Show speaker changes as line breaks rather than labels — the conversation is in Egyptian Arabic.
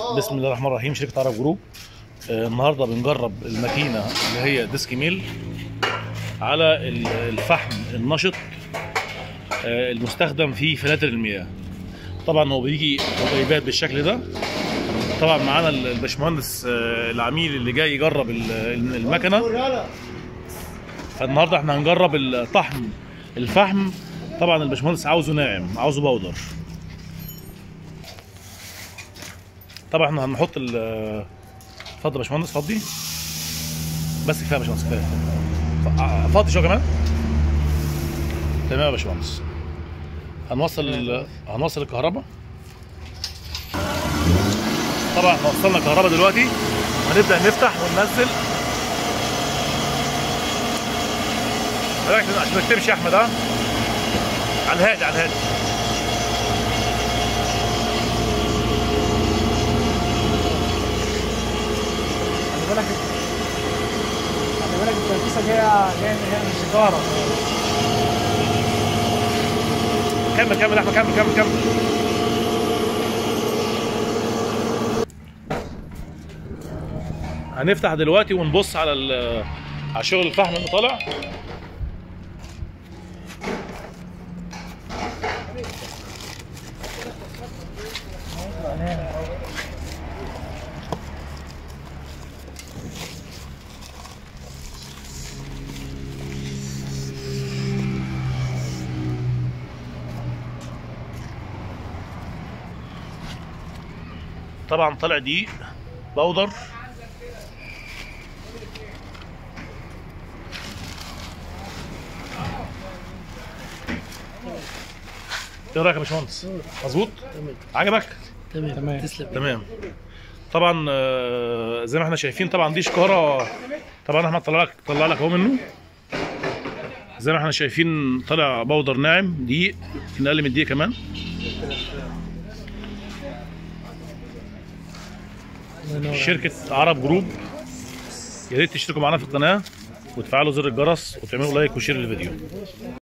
بسم الله الرحمن الرحيم شركه عرب جروب آه، النهارده بنجرب الماكينه اللي هي ديسك ميل على ال- الفحم النشط آه، المستخدم في فلاتر المياه طبعا هو بيجي قريبات بالشكل ده طبعا معانا ال- الباشمهندس آه، العميل اللي جاي يجرب ال- ال- المكنه فالنهارده احنا هنجرب الطحن الفحم طبعا الباشمهندس عاوزه ناعم عاوزه بودر طبعا احنا هنحط ال اتفضل يا باشمهندس فضي بس كفايه يا باشمهندس كفايه ف- فضي شويه كمان تمام يا باشمهندس هنوصل ال... هنوصل الكهرباء طبعا احنا وصلنا الكهرباء دلوقتي هنبدا نفتح وننزل ركز عشان ما تكتبش يا احمد ها على الهادي على الهادي
خلي بالك خلي بالك التنفيسه جايه جايه جايه من السيجاره
كمل كمل يا احمد كمل كمل كمل هنفتح دلوقتي ونبص على ال- على شغل الفحم اللي طالع طبعا طلع دقيق بودر ايه رايك يا باشمهندس؟ مظبوط؟ عجبك؟
تمام
تمام.
تسلم
تمام طبعا آه، زي ما احنا شايفين طبعا دي شكاره طبعا احمد طلع لك طلع لك اهو منه زي ما احنا شايفين طلع بودر ناعم دقيق يمكن اقل من دقيق كمان شركه عرب جروب يا ريت تشتركوا معانا في القناه وتفعلوا زر الجرس وتعملوا لايك وشير للفيديو